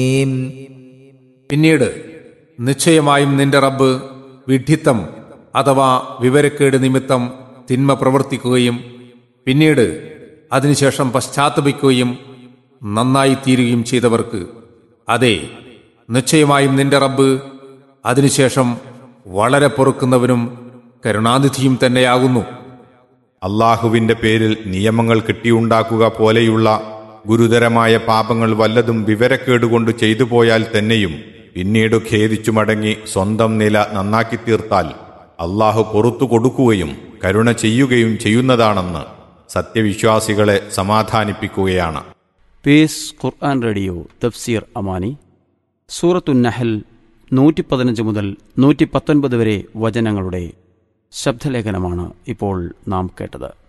പിന്നീട് നിശ്ചയമായും നിന്റെ റബ്ബ് വിഡ്ഢിത്തം അഥവാ വിവരക്കേട് നിമിത്തം തിന്മ പ്രവർത്തിക്കുകയും പിന്നീട് അതിനുശേഷം പശ്ചാത്തപിക്കുകയും നന്നായി തീരുകയും ചെയ്തവർക്ക് അതെ നിശ്ചയമായും നിന്റെ റബ്ബ് അതിനുശേഷം വളരെ പൊറുക്കുന്നവനും കരുണാനിധിയും തന്നെയാകുന്നു അള്ളാഹുവിന്റെ പേരിൽ നിയമങ്ങൾ കിട്ടിയുണ്ടാക്കുക പോലെയുള്ള ഗുരുതരമായ പാപങ്ങൾ വല്ലതും വിവരക്കേടുകൊണ്ട് ചെയ്തു പോയാൽ തന്നെയും പിന്നീട് ഖേദിച്ചു മടങ്ങി സ്വന്തം നില നന്നാക്കി തീർത്താൽ അള്ളാഹു പുറത്തു കൊടുക്കുകയും കരുണ ചെയ്യുകയും ചെയ്യുന്നതാണെന്ന് സത്യവിശ്വാസികളെ സമാധാനിപ്പിക്കുകയാണ് പേസ് ഖുർആൻ റേഡിയോ തഫ്സീർ അമാനി സൂറത്തുന്നഹൽ നൂറ്റി പതിനഞ്ച് മുതൽ നൂറ്റി പത്തൊൻപത് വരെ വചനങ്ങളുടെ ശബ്ദലേഖനമാണ് ഇപ്പോൾ നാം കേട്ടത്